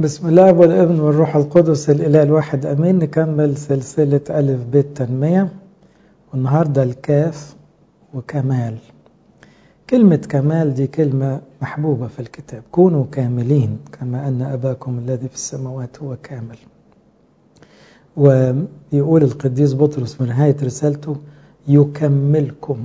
بسم الله والابن والروح القدس الإله الواحد أمين نكمل سلسلة ألف بيت تنمية والنهاردة الكاف وكمال كلمة كمال دي كلمة محبوبة في الكتاب كونوا كاملين كما أن أباكم الذي في السماوات هو كامل ويقول القديس بطرس في نهاية رسالته يكملكم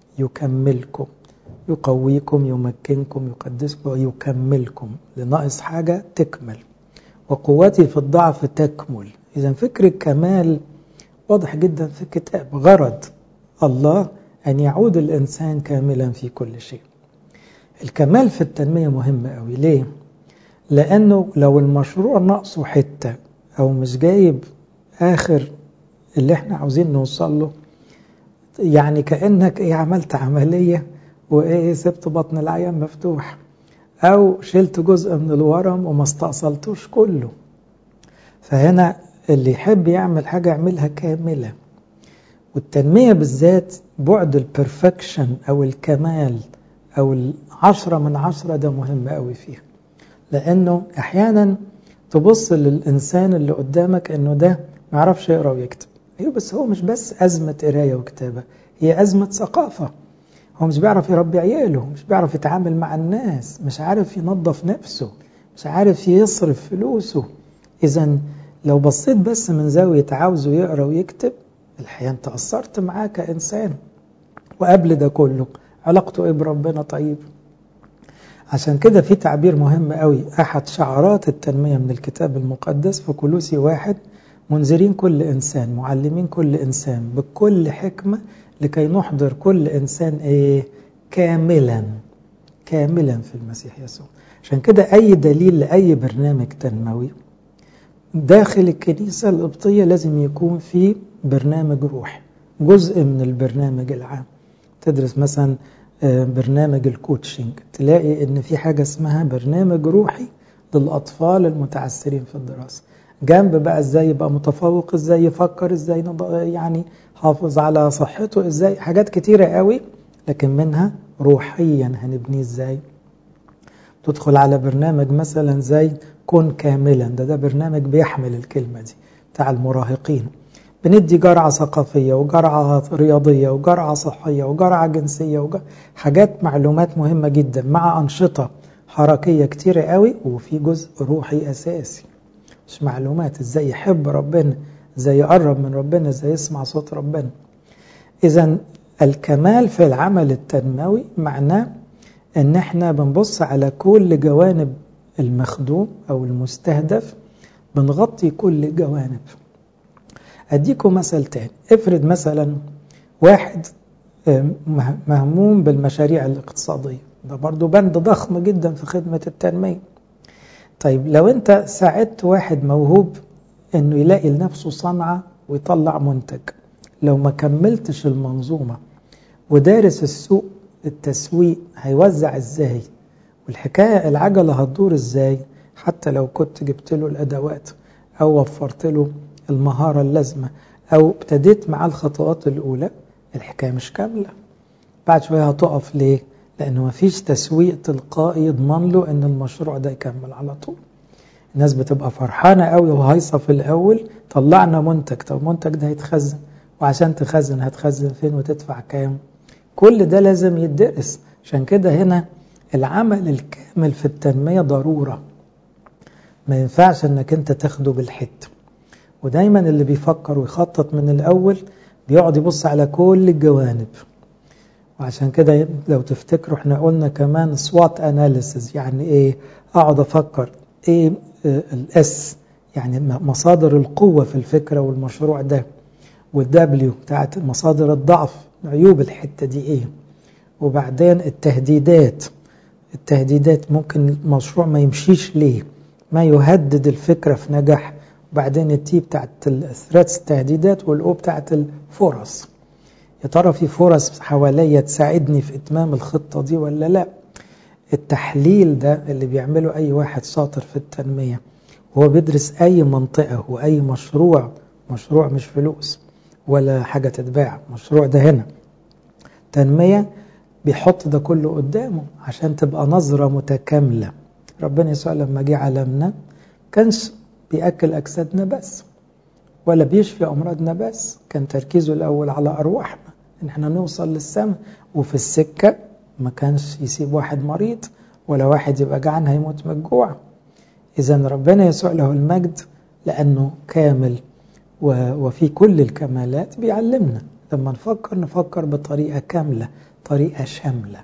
يكملكم يقويكم يمكنكم يقدسكم ويكملكم لناقص حاجة تكمل وقوتي في الضعف تكمل إذا فكر الكمال واضح جدا في الكتاب غرض الله أن يعود الإنسان كاملا في كل شيء الكمال في التنمية مهم قوي ليه؟ لأنه لو المشروع ناقصه حتة أو مش جايب آخر اللي احنا عاوزين نوصل له يعني كأنك ايه عملت عملية وايه سبت بطن العيان مفتوح او شلت جزء من الورم وما استأصلتوش كله فهنا اللي يحب يعمل حاجة يعملها كاملة والتنمية بالذات بعد البرفكشن او الكمال او العشرة من عشرة ده مهم قوي فيها لانه احيانا تبص للانسان اللي قدامك انه ده ما يعرفش يقرا ويكتب ايوه بس هو مش بس ازمه قرايه وكتابه هي ازمه ثقافه هو مش بيعرف يربي عياله مش بيعرف يتعامل مع الناس مش عارف ينظف نفسه مش عارف يصرف فلوسه اذا لو بصيت بس من زاويه عاوزه يقرا ويكتب الحقيقه انت قصرت معاه كانسان وقبل ده كله علاقته ايه بربنا طيب عشان كده في تعبير مهم قوي احد شعارات التنميه من الكتاب المقدس في كلوسي واحد منذرين كل إنسان معلمين كل إنسان بكل حكمة لكي نحضر كل إنسان إيه كاملا كاملا في المسيح يسوع عشان كده أي دليل لأي برنامج تنموي داخل الكنيسة القبطية لازم يكون في برنامج روحي جزء من البرنامج العام تدرس مثلا برنامج الكوتشنج تلاقي ان في حاجة اسمها برنامج روحي للأطفال المتعثرين في الدراسة جنب بقى ازاي يبقى متفوق ازاي يفكر ازاي يعني حافظ على صحته ازاي حاجات كتيرة قوي لكن منها روحيا هنبنيه ازاي تدخل على برنامج مثلا زي كن كاملا ده ده برنامج بيحمل الكلمة دي بتاع المراهقين بندي جرعة ثقافية وجرعة رياضية وجرعة صحية وجرعة جنسية وجرعة حاجات معلومات مهمة جدا مع أنشطة حركية كتيرة قوي وفي جزء روحي أساسي مش معلومات ازاي يحب ربنا ازاي يقرب من ربنا ازاي يسمع صوت ربنا اذا الكمال في العمل التنموي معناه ان احنا بنبص على كل جوانب المخدوم او المستهدف بنغطي كل جوانب اديكم مثل تاني افرض مثلا واحد مهموم بالمشاريع الاقتصادية ده برضو بند ضخم جدا في خدمة التنمية طيب لو انت ساعدت واحد موهوب انه يلاقي لنفسه صنعة ويطلع منتج لو ما كملتش المنظومة ودارس السوق التسويق هيوزع ازاي والحكاية العجلة هتدور ازاي حتى لو كنت جبت له الادوات او وفرت له المهارة اللازمة او ابتديت معاه الخطوات الاولى الحكاية مش كاملة بعد شوية هتقف ليه لأنه ما فيش تسويق تلقائي يضمن له أن المشروع ده يكمل على طول الناس بتبقى فرحانة قوي وهايصة في الأول طلعنا منتج طب المنتج ده هيتخزن وعشان تخزن هتخزن فين وتدفع كام كل ده لازم يدرس عشان كده هنا العمل الكامل في التنمية ضرورة ما ينفعش انك انت تاخده بالحت ودايما اللي بيفكر ويخطط من الأول بيقعد يبص على كل الجوانب وعشان كده لو تفتكروا احنا قلنا كمان سوات اناليسز يعني ايه اقعد افكر ايه الاس يعني مصادر القوة في الفكرة والمشروع ده والدبليو بتاعت مصادر الضعف عيوب الحتة دي ايه وبعدين التهديدات التهديدات ممكن المشروع ما يمشيش ليه ما يهدد الفكرة في نجاح وبعدين التي بتاعت الثريتس التهديدات والاو بتاعت الفرص يا ترى في فرص حواليا تساعدني في إتمام الخطة دي ولا لا التحليل ده اللي بيعمله أي واحد شاطر في التنمية هو بيدرس أي منطقة وأي مشروع مشروع مش فلوس ولا حاجة تتباع مشروع ده هنا تنمية بيحط ده كله قدامه عشان تبقى نظرة متكاملة ربنا يسوع لما جه عالمنا كانش بيأكل أجسادنا بس ولا بيشفي أمراضنا بس كان تركيزه الأول على أرواحنا إن احنا نوصل للسماء وفي السكة ما كانش يسيب واحد مريض ولا واحد يبقى جعان هيموت من الجوع إذا ربنا يسوع له المجد لأنه كامل وفي كل الكمالات بيعلمنا لما نفكر نفكر بطريقة كاملة طريقة شاملة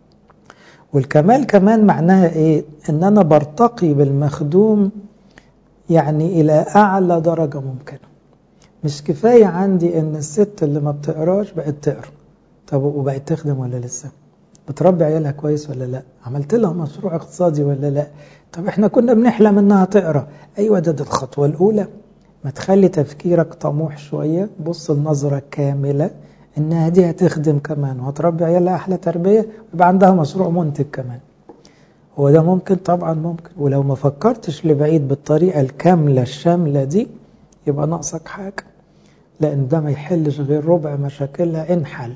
والكمال كمان معناها ايه ان انا برتقي بالمخدوم يعني الى اعلى درجة ممكنة مش كفاية عندي ان الست اللي ما بتقراش بقت تقرا طب وبقت تخدم ولا لسه بتربي عيالها كويس ولا لا عملت لها مشروع اقتصادي ولا لا طب احنا كنا بنحلم انها تقرا ايوه ده, ده الخطوة الاولى ما تخلي تفكيرك طموح شوية بص النظرة كاملة انها دي هتخدم كمان وهتربي عيالها احلى تربية ويبقى عندها مشروع منتج كمان هو ده ممكن طبعا ممكن ولو ما فكرتش لبعيد بالطريقة الكاملة الشاملة دي يبقى ناقصك حاجة لان ده ما يحلش غير ربع مشاكلها ان حل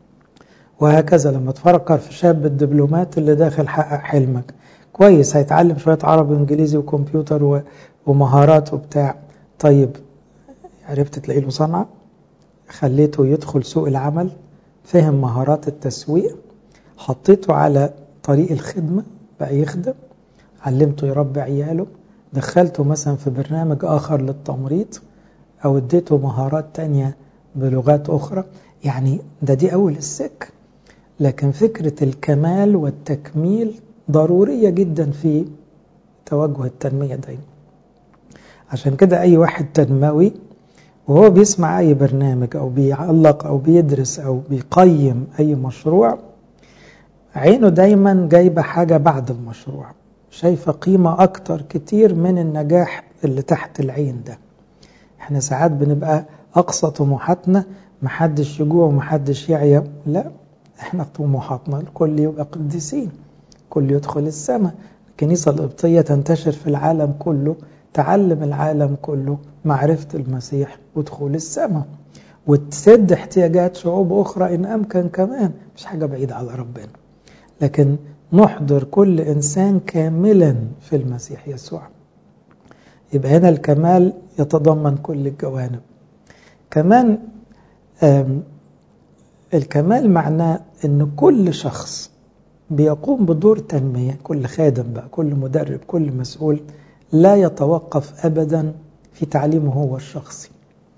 وهكذا لما تفكر في شاب الدبلومات اللي داخل حقق حلمك كويس هيتعلم شوية عربي وانجليزي وكمبيوتر ومهارات وبتاع طيب عرفت تلاقي له صنعة خليته يدخل سوق العمل فهم مهارات التسويق حطيته على طريق الخدمة بقى يخدم علمته يربي عياله دخلته مثلا في برنامج آخر للتمريض أو اديته مهارات تانية بلغات أخرى يعني ده دي أول السك لكن فكرة الكمال والتكميل ضرورية جدا في توجه التنمية دايما عشان كده أي واحد تنموي وهو بيسمع أي برنامج أو بيعلق أو بيدرس أو بيقيم أي مشروع عينه دايما جايبة حاجة بعد المشروع شايفة قيمة أكتر كتير من النجاح اللي تحت العين ده احنا ساعات بنبقى أقصى طموحاتنا محدش يجوع ومحدش يعيا لا احنا طموحاتنا الكل يبقى قديسين كل يدخل السماء الكنيسة القبطية تنتشر في العالم كله تعلم العالم كله معرفة المسيح ودخول السماء وتسد احتياجات شعوب أخرى إن أمكن كمان مش حاجة بعيدة على ربنا لكن نحضر كل إنسان كاملا في المسيح يسوع يبقى هنا الكمال يتضمن كل الجوانب كمان الكمال معناه أن كل شخص بيقوم بدور تنمية كل خادم بقى كل مدرب كل مسؤول لا يتوقف أبدا في تعليمه هو الشخصي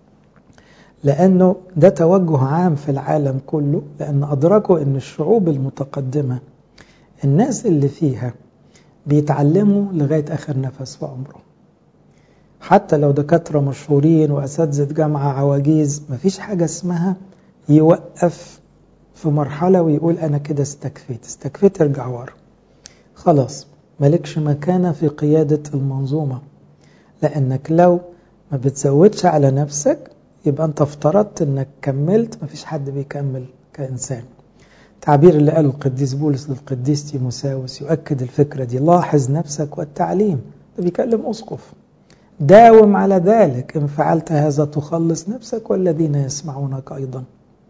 لأنه ده توجه عام في العالم كله لأن أدركوا أن الشعوب المتقدمة الناس اللي فيها بيتعلموا لغاية آخر نفس في عمرهم حتى لو دكاترة مشهورين وأساتذة جامعة عواجيز مفيش حاجة اسمها يوقف في مرحلة ويقول أنا كده استكفيت استكفيت ارجع ورا خلاص مالكش مكانة في قيادة المنظومة لأنك لو ما بتزودش على نفسك يبقى أنت افترضت أنك كملت مفيش حد بيكمل كإنسان تعبير اللي قاله القديس بولس للقديس تيموساوس يؤكد الفكرة دي لاحظ نفسك والتعليم ده بيكلم أسقف داوم على ذلك إن فعلت هذا تخلص نفسك والذين يسمعونك أيضا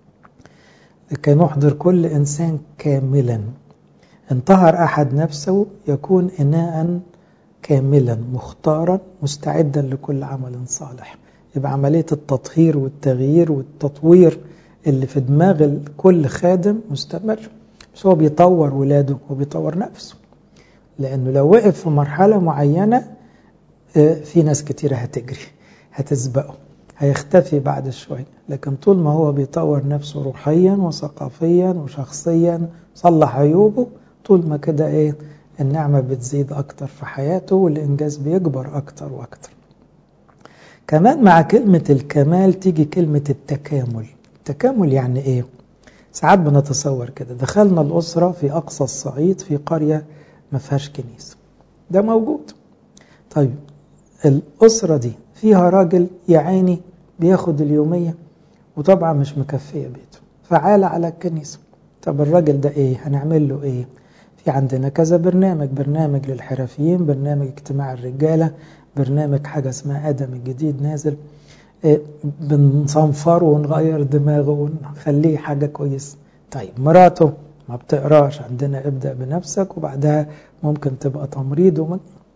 لكي نحضر كل إنسان كاملا انتهر أحد نفسه يكون إناء كاملا مختارا مستعدا لكل عمل صالح يبقى عملية التطهير والتغيير والتطوير اللي في دماغ كل خادم مستمر بس هو بيطور ولاده وبيطور نفسه لأنه لو وقف في مرحلة معينة في ناس كتيرة هتجري هتسبقه هيختفي بعد شوية لكن طول ما هو بيطور نفسه روحيا وثقافيا وشخصيا صلح عيوبه طول ما كده ايه النعمة بتزيد أكتر في حياته والإنجاز بيكبر أكتر وأكتر كمان مع كلمة الكمال تيجي كلمة التكامل التكامل يعني إيه؟ ساعات بنتصور كده دخلنا الأسرة في أقصى الصعيد في قرية ما فيهاش كنيسة ده موجود طيب الأسرة دي فيها راجل يا عيني بياخد اليومية وطبعا مش مكفية بيته فعال على الكنيسة طب الراجل ده ايه هنعمل له ايه في عندنا كذا برنامج برنامج للحرفيين برنامج اجتماع الرجالة برنامج حاجة اسمها آدم الجديد نازل إيه بنصنفره ونغير دماغه ونخليه حاجة كويسة طيب مراته ما بتقراش عندنا ابدأ بنفسك وبعدها ممكن تبقى تمريض ومن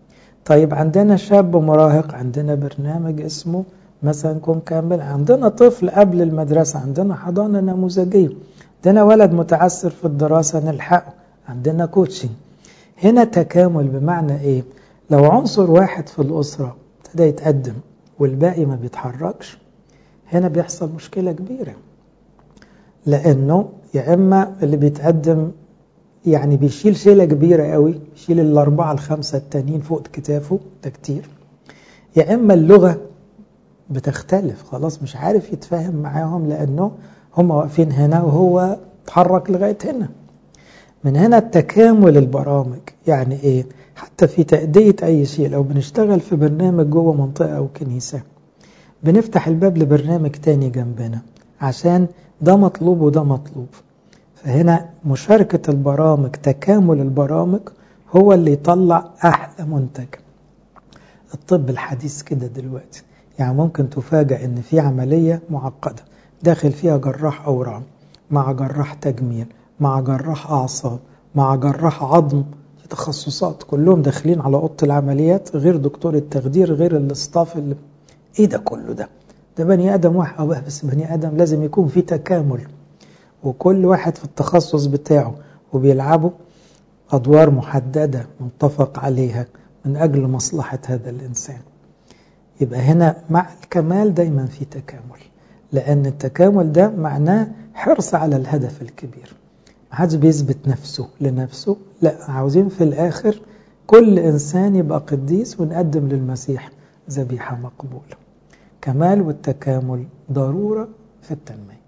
طيب عندنا شاب مراهق عندنا برنامج اسمه مثلا كون كامل عندنا طفل قبل المدرسة عندنا حضانة نموذجية عندنا ولد متعثر في الدراسة نلحقه عندنا كوتشنج هنا تكامل بمعنى ايه لو عنصر واحد في الأسرة ابتدى يتقدم والباقي ما بيتحركش هنا بيحصل مشكلة كبيرة لأنه يا إما اللي بيتقدم يعني بيشيل شيلة كبيرة قوي بيشيل الأربعة الخمسة التانيين فوق كتافه ده كتير يا إما اللغة بتختلف خلاص مش عارف يتفاهم معاهم لأنه هم واقفين هنا وهو اتحرك لغاية هنا من هنا التكامل البرامج يعني ايه حتى في تأدية أي شيء لو بنشتغل في برنامج جوه منطقة أو كنيسة بنفتح الباب لبرنامج تاني جنبنا عشان ده مطلوب وده مطلوب فهنا مشاركة البرامج تكامل البرامج هو اللي يطلع أحلى منتج الطب الحديث كده دلوقتي يعني ممكن تفاجأ ان في عملية معقدة داخل فيها جراح أورام مع جراح تجميل مع جراح أعصاب مع جراح عظم في تخصصات كلهم داخلين على أوضة العمليات غير دكتور التخدير غير الاستاف اللي ايه ده كله ده ده بني آدم واحد أو بس بني آدم لازم يكون في تكامل وكل واحد في التخصص بتاعه وبيلعبوا أدوار محددة متفق عليها من أجل مصلحة هذا الإنسان يبقى هنا مع الكمال دايما في تكامل لأن التكامل ده معناه حرص على الهدف الكبير ما حدش بيثبت نفسه لنفسه لا عاوزين في الآخر كل إنسان يبقى قديس ونقدم للمسيح ذبيحة مقبولة كمال والتكامل ضرورة في التنمية